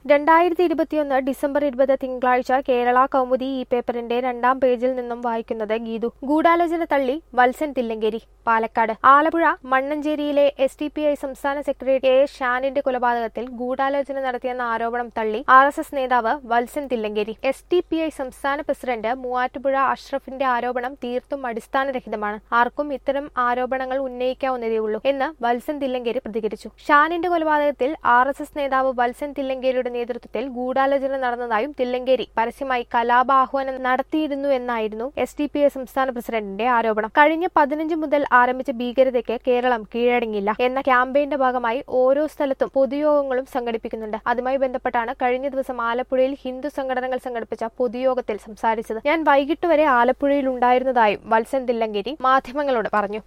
രണ്ടായിരത്തി ഇരുപത്തിയൊന്ന് ഡിസംബർ ഇരുപത് തിങ്കളാഴ്ച കേരള കൗമുദി ഈ പേപ്പറിന്റെ രണ്ടാം പേജിൽ നിന്നും വായിക്കുന്നത് ഗീതു ഗൂഢാലോചന തള്ളി വത്സൻ തില്ലങ്കേരി പാലക്കാട് ആലപ്പുഴ മണ്ണഞ്ചേരിയിലെ എസ് ടി പി ഐ സംസ്ഥാന സെക്രട്ടറി എ ഷാനിന്റെ കൊലപാതകത്തിൽ ഗൂഢാലോചന നടത്തിയെന്ന ആരോപണം തള്ളി ആർ എസ് എസ് നേതാവ് Valsan Thillankeri S D P I സംസ്ഥാന പ്രസിഡന്റ് മൂവാറ്റുപുഴ അഷ്റഫിന്റെ ആരോപണം തീർത്തും അടിസ്ഥാനരഹിതമാണ് ആർക്കും ഇത്തരം ആരോപണങ്ങൾ ഉന്നയിക്കാവുന്നതേയുള്ളൂ എന്ന് വത്സൻ തില്ലങ്കേരി പ്രതികരിച്ചു ഷാനിന്റെ കൊലപാതകത്തിൽ ആർ എസ് എസ് നേതാവ് വത്സൻ തില്ലങ്കേരിയുടെ നേതൃത്വത്തിൽ ഗൂഢാലോചന നടന്നതായും തില്ലങ്കേരി പരസ്യമായി കലാപാഹ്വാനം നടത്തിയിരുന്നു എന്നായിരുന്നു എസ് ഡി പി ഐ സംസ്ഥാന പ്രസിഡന്റിന്റെ ആരോപണം കഴിഞ്ഞ പതിനഞ്ച് മുതൽ ആരംഭിച്ച ഭീകരതയ്ക്ക് കേരളം കീഴടങ്ങില്ല എന്ന ക്യാമ്പയിന്റെ ഭാഗമായി ഓരോ സ്ഥലത്തും പൊതുയോഗങ്ങളും സംഘടിപ്പിക്കുന്നുണ്ട് അതുമായി ബന്ധപ്പെട്ടാണ് കഴിഞ്ഞ ദിവസം ആലപ്പുഴയിൽ ഹിന്ദു സംഘടനകൾ സംഘടിപ്പിച്ച പൊതുയോഗത്തിൽ സംസാരിച്ചത് ഞാൻ വൈകിട്ട് വരെ ആലപ്പുഴയിൽ ഉണ്ടായിരുന്നതായും വത്സൻ തില്ലങ്കേരി മാധ്യമങ്ങളോട് പറഞ്ഞു